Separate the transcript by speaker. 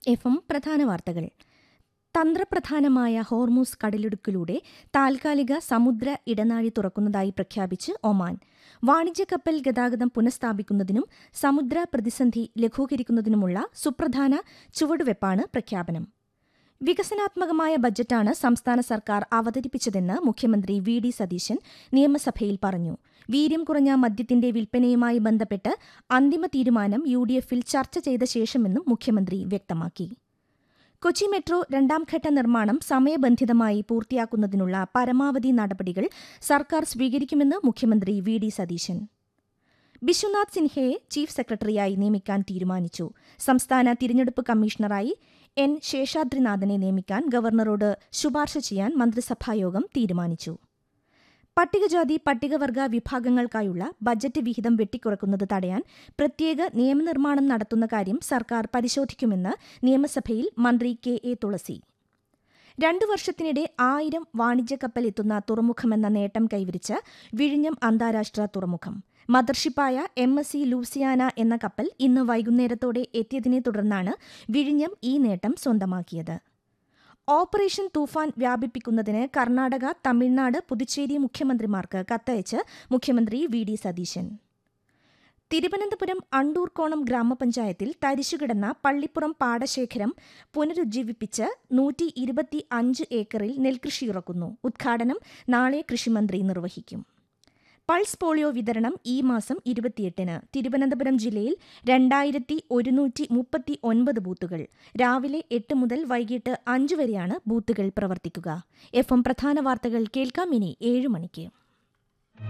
Speaker 1: F M പ്രധാന വാർത്തകൾ തന്ത്രപ്രധാനമായ ഹോർമൂസ് കടലിടുക്കിലൂടെ താൽക്കാലിക സമുദ്ര ഇടനാഴി തുറക്കുന്നതായി പ്രഖ്യാപിച്ച് ഒമാൻ വാണിജ്യ കപ്പൽ ഗതാഗതം പുനഃസ്ഥാപിക്കുന്നതിനും സമുദ്ര പ്രതിസന്ധി ലഘൂകരിക്കുന്നതിനുമുള്ള സുപ്രധാന ചുവടുവെപ്പാണ് പ്രഖ്യാപനം വികസനാത്മകമായ ബജറ്റാണ് സംസ്ഥാന സർക്കാർ അവതരിപ്പിച്ചതെന്ന് മുഖ്യമന്ത്രി വി ഡി സതീശൻ നിയമസഭയിൽ പറഞ്ഞു വീര്യം കുറഞ്ഞ മദ്യത്തിന്റെ വിൽപ്പനയുമായി ബന്ധപ്പെട്ട് അന്തിമ തീരുമാനം യു ഡി എഫിൽ ചർച്ച ചെയ്ത ശേഷമെന്നും മുഖ്യമന്ത്രി വ്യക്തമാക്കി കൊച്ചി മെട്രോ രണ്ടാംഘട്ട നിർമ്മാണം സമയബന്ധിതമായി പൂർത്തിയാക്കുന്നതിനുള്ള പരമാവധി നടപടികൾ സർക്കാർ സ്വീകരിക്കുമെന്ന് മുഖ്യമന്ത്രി വി ഡി സതീശൻ ബിശ്വനാഥ് സിൻഹയെ ചീഫ് സെക്രട്ടറിയായി നിയമിക്കാൻ തീരുമാനിച്ചു സംസ്ഥാന തിരഞ്ഞെടുപ്പ് കമ്മീഷണറായി എൻ ശേഷാദ്രിനാഥനെ നിയമിക്കാൻ ഗവർണറോട് ശുപാർശ ചെയ്യാൻ മന്ത്രിസഭായോഗം തീരുമാനിച്ചു പട്ടികജാതി പട്ടികവർഗ വിഭാഗങ്ങൾക്കായുള്ള ബജറ്റ് വിഹിതം വെട്ടിക്കുറക്കുന്നത് തടയാൻ പ്രത്യേക നിയമനിർമ്മാണം നടത്തുന്ന കാര്യം സർക്കാർ പരിശോധിക്കുമെന്ന് നിയമസഭയിൽ മന്ത്രി കെ എ തുളസി രണ്ടു വർഷത്തിനിടെ ആയിരം വാണിജ്യ കപ്പൽ എത്തുന്ന തുറമുഖമെന്ന നേട്ടം കൈവരിച്ച് വിഴിഞ്ഞം അന്താരാഷ്ട്ര തുറമുഖം മദർഷിപ്പായ എം എസ് സി ലൂസിയാന എന്ന കപ്പൽ ഇന്ന് വൈകുന്നേരത്തോടെ എത്തിയതിനെ തുടർന്നാണ് വിഴിഞ്ഞം ഈ നേട്ടം സ്വന്തമാക്കിയത് ഓപ്പറേഷൻ തൂഫാൻ വ്യാപിപ്പിക്കുന്നതിന് കർണാടക തമിഴ്നാട് പുതുച്ചേരി മുഖ്യമന്ത്രിമാർക്ക് കത്തയച്ച് മുഖ്യമന്ത്രി വി ഡി സതീശൻ തിരുവനന്തപുരം അണ്ടൂർക്കോണം ഗ്രാമപഞ്ചായത്തിൽ തരിശുകിടന്ന പള്ളിപ്പുറം പാടശേഖരം പുനരുജ്ജീവിപ്പിച്ച് നൂറ്റി ഇരുപത്തി അഞ്ച് ഏക്കറിൽ നെൽകൃഷി ഇറക്കുന്നു ഉദ്ഘാടനം നാളെ കൃഷിമന്ത്രി നിർവഹിക്കും പൾസ് പോളിയോ വിതരണം ഈ മാസം ഇരുപത്തിയെട്ടിന് തിരുവനന്തപുരം ജില്ലയിൽ രണ്ടായിരത്തി ഒരുന്നൂറ്റി മുപ്പത്തി ഒൻപത് ബൂത്തുകൾ രാവിലെ എട്ട് മുതൽ വൈകിട്ട് അഞ്ച് വരെയാണ് ബൂത്തുകൾ പ്രവർത്തിക്കുക എഫ് എം പ്രധാന വാർത്തകൾ കേൾക്കാം ഇനി ഏഴ് മണിക്ക്